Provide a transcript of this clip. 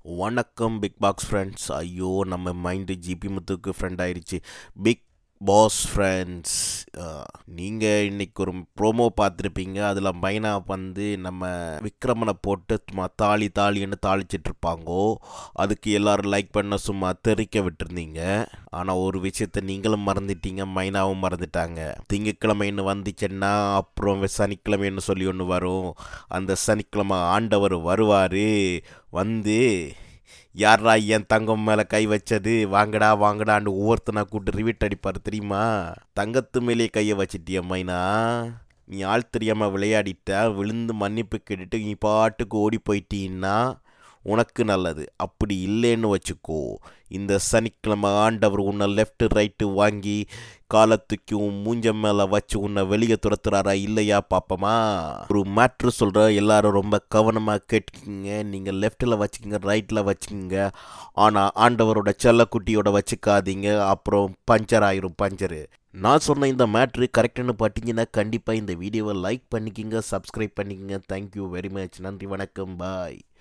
வணக்கம் big box friends ஐயோ நம்ம மைண்டு ஜிபி முத்துக்கு ஃப்ரெண்ட் ஆயிடுச்சு பிக் பாஸ் ஃப்ரெண்ட்ஸ் நீங்கள் இன்னைக்கு ஒரு ப்ரோமோ பார்த்துருப்பீங்க அதில் மைனா வந்து நம்ம விக்ரமனை போட்டு சும்மா தாலி தாலின்னு தாளிச்சிட்டு இருப்பாங்கோ அதுக்கு எல்லாரும் லைக் பண்ண சும்மா தெரிக்க விட்டுருந்தீங்க ஆனால் ஒரு விஷயத்த நீங்களும் மறந்துட்டீங்க மைனாவும் மறந்துட்டாங்க திங்கக்கிழமைன்னு வந்துச்சுன்னா அப்புறம் சனிக்கிழமைன்னு சொல்லி ஒன்று வரும் அந்த சனிக்கிழமை ஆண்டவர் வருவார் வந்து யாரா என் தங்கம் மேலே கை வச்சது வாங்கடா வாங்கடான்னு ஒவ்வொருத்தனா கூட்டு ரிவிட் அடிப்பார் தெரியுமா தங்கத்து மேலே கையை வச்சிட்டிய மைனா நீ ஆள் தெரியாமல் விளையாடிட்ட விழுந்து மன்னிப்பு கேட்டுட்டு நீ பாட்டுக்கு ஓடி போயிட்டீன்னா உனக்கு நல்லது அப்படி இல்லைன்னு வச்சுக்கோ இந்த சனிக்கிழமை ஆண்டவர் உன்னை லெஃப்ட் ரைட்டு வாங்கி காலத்துக்கு உன் மூஞ்ச மேலே வச்சு உன்னை வெளியே துரத்துறாரா இல்லையா பாப்பமா ஒரு மேட்ரு சொல்கிற எல்லாரும் ரொம்ப கவனமாக கேட்டுக்கிங்க நீங்கள் லெஃப்ட்டில் வச்சுக்கோங்க ரைட்டில் வச்சுக்கோங்க ஆனால் ஆண்டவரோட செல்லக்குட்டியோட வச்சுக்காதீங்க அப்புறம் பஞ்சர் ஆயிரும் பஞ்சரு நான் சொன்ன இந்த மேட்ரு கரெக்டுன்னு பார்த்தீங்கன்னா கண்டிப்பாக இந்த வீடியோவை லைக் பண்ணிக்கிங்க சப்ஸ்கிரைப் பண்ணிக்கங்க தேங்க்யூ வெரி மச் நன்றி வணக்கம் பாய்